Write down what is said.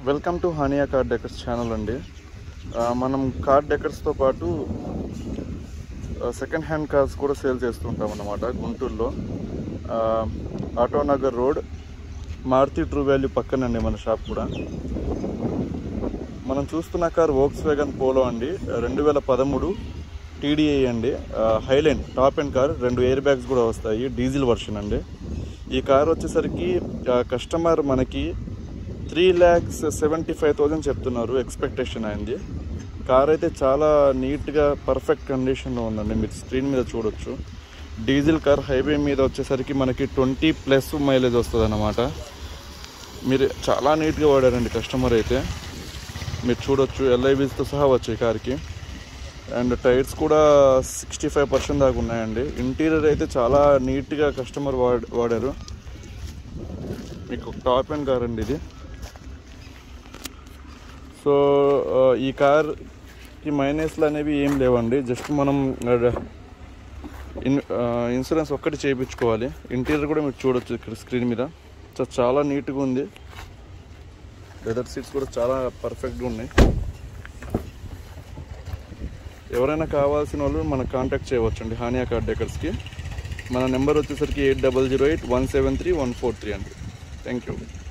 welcome to Haniya car decors channel అండి ఆ, మనం కార్ డెకర్స్తో పాటు సెకండ్ హ్యాండ్ కార్స్ కూడా సేల్ చేస్తుంటాం అన్నమాట గుంటూరులో ఆ, Autonagar road Maruti true value పక్కనండి మన షాప్ కూడా మనం చూస్తున్న కార్ వోక్స్ వ్యాగన్ పోలో అండి రెండు వేల పదమూడు టీడీఐ అండి హైలైన్ టాప్ అండ్ కార్ రెండు ఎయిర్ బ్యాగ్స్ కూడా వస్తాయి డీజిల్ వర్షన్ అండి ఈ కార్ వచ్చేసరికి కస్టమర్ మనకి three lakhs seventy five thousand చెప్తున్నారు ఎక్స్పెక్టేషన్ అయింది కార్ అయితే చాలా నీట్గా పర్ఫెక్ట్ కండిషన్లో ఉందండి మీరు స్క్రీన్ మీద చూడొచ్చు డీజిల్ కార్ హైవే మీద వచ్చేసరికి మనకి ట్వంటీ ప్లస్ మైలేజ్ వస్తుంది అన్నమాట మీరు చాలా నీట్గా వాడారండి కస్టమర్ అయితే మీరు చూడొచ్చు ఎల్ఐబీస్తో సహా వచ్చాయి కార్కి అండ్ టైర్స్ కూడా సిక్స్టీ ఫైవ్ పర్సెంట్ దాకా ఉన్నాయండి ఇంటీరియర్ అయితే చాలా నీట్గా కస్టమర్ వాడ్ వాడారు మీకు టాప్ అండ్ కార్ అండి ఇది సో ఆ, ఈ కార్కి మైనస్లు అనేవి ఏం లేవండి జస్ట్ మనం ఆ, ఇన్ ఆ, ఇన్సూరెన్స్ ఒక్కటి చేయించుకోవాలి ఇంటీరియర్ కూడా మీరు చూడొచ్చు ఇక్కడ స్క్రీన్ మీద సో చాలా నీట్గా ఉంది లెదర్ సీట్స్ కూడా చాలా పర్ఫెక్ట్గా ఉన్నాయి ఎవరైనా కావాల్సిన వాళ్ళు మనకు కాంటాక్ట్ చేయవచ్చండి హానియా కార్ డెకర్స్కి మన నెంబర్ వచ్చేసరికి eight double zero eight one seven three one four three అండి థ్యాంక్ యూ